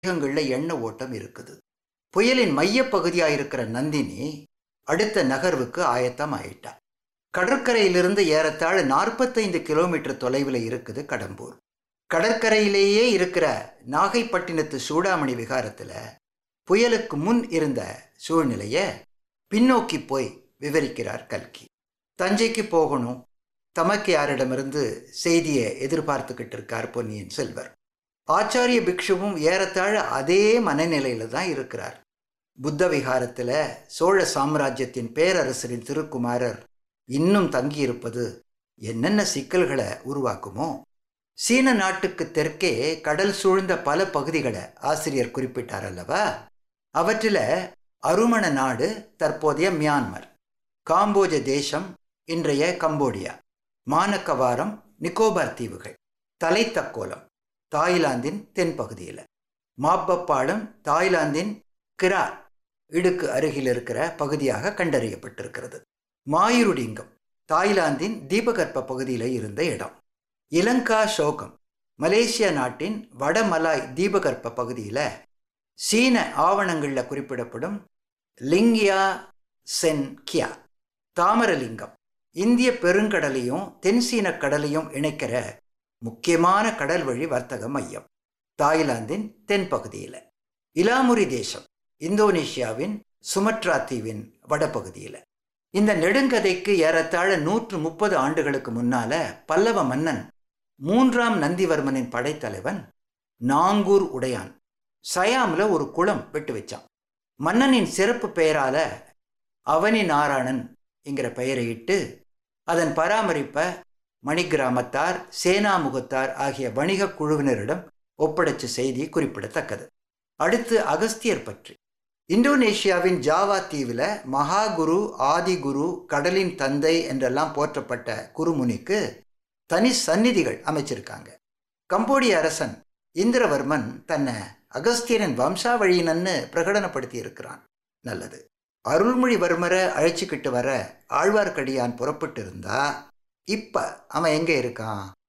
மேகங்கள்ல எண்ண ஓட்டம் இருக்குது புயலின் மையப்பகுதியா இருக்கிற நந்தினி அடுத்த நகர்வுக்கு ஆயத்தம் ஆயிட்டா கடற்கரையிலிருந்து ஏறத்தாழ நாற்பத்தைந்து கிலோமீட்டர் தொலைவில் இருக்குது கடம்பூர் கடற்கரையிலேயே இருக்கிற நாகைப்பட்டினத்து சூடாமணி விகாரத்தில் புயலுக்கு முன் இருந்த சூழ்நிலையை பின்னோக்கி போய் விவரிக்கிறார் கல்கி தஞ்சைக்கு போகணும் தமக்கு யாரிடமிருந்து செய்தியை எதிர்பார்த்துக்கிட்டு இருக்கார் பொன்னியின் செல்வர் ஆச்சாரிய பிக்ஷுவும் ஏறத்தாழ அதே மனநிலையில தான் இருக்கிறார் புத்த விகாரத்தில் சோழ சாம்ராஜ்யத்தின் பேரரசரின் திருக்குமாரர் இன்னும் தங்கியிருப்பது என்னென்ன சிக்கல்களை உருவாக்குமோ சீன நாட்டுக்கு தெற்கே கடல் சூழ்ந்த பல பகுதிகளை ஆசிரியர் குறிப்பிட்டார் அல்லவா அவற்றில் அருமண நாடு தற்போதைய மியான்மர் காம்போஜ தேசம் இன்றைய கம்போடியா மானக்கவாரம் நிக்கோபார் தீவுகள் தலைத்தக்கோலம் தாய்லாந்தின் தென்பகுதியில் மாப்பப்பாடம் தாய்லாந்தின் கிரா இடுக்கு அருகில் இருக்கிற பகுதியாக கண்டறியப்பட்டிருக்கிறது மாயுருடிங்கம் தாய்லாந்தின் தீபகற்ப பகுதியில் இருந்த இடம் இலங்கா ஷோகம் மலேசியா நாட்டின் வடமலாய் தீபகற்ப பகுதியில் சீன ஆவணங்களில் குறிப்பிடப்படும் லிங்கியா சென் கியா தாமரலிங்கம் இந்திய பெருங்கடலையும் தென்சீன கடலையும் இணைக்கிற முக்கியமான கடல் வழி வர்த்தக மையம் தாய்லாந்தின் தென்பகுதியில் இலாமுரி தேசம் இந்தோனேஷியாவின் சுமத்ரா தீவின் வடபகுதியில் இந்த நெடுங்கதைக்கு ஏறத்தாழ நூற்று முப்பது ஆண்டுகளுக்கு முன்னால பல்லவ மன்னன் மூன்றாம் நந்திவர்மனின் படைத்தலைவன் நாங்கூர் உடையான் சயாமில் ஒரு குளம் விட்டு வச்சான் மன்னனின் சிறப்பு பெயரால அவனி நாராயணன் என்கிற பெயரை இட்டு அதன் பராமரிப்பை மணிகிராமத்தார் சேனாமுகத்தார் ஆகிய வணிக குழுவினரிடம் ஒப்படைச்ச செய்தி குறிப்பிடத்தக்கது அடுத்து அகஸ்தியர் பற்றி இந்தோனேஷியாவின் ஜாவா தீவில் மகாகுரு ஆதிகுரு கடலின் தந்தை என்றெல்லாம் போற்றப்பட்ட குருமுனிக்கு தனி சந்நிதிகள் அமைச்சிருக்காங்க கம்போடிய அரசன் இந்திரவர்மன் தன்னை அகஸ்தியரின் வம்சாவழியினன்னு பிரகடனப்படுத்தி இருக்கிறான் நல்லது அருள்மொழிவர்மரை அழைச்சிக்கிட்டு வர ஆழ்வார்க்கடியான் புறப்பட்டு இருந்தா இப்ப அவன் எங்க இருக்கான்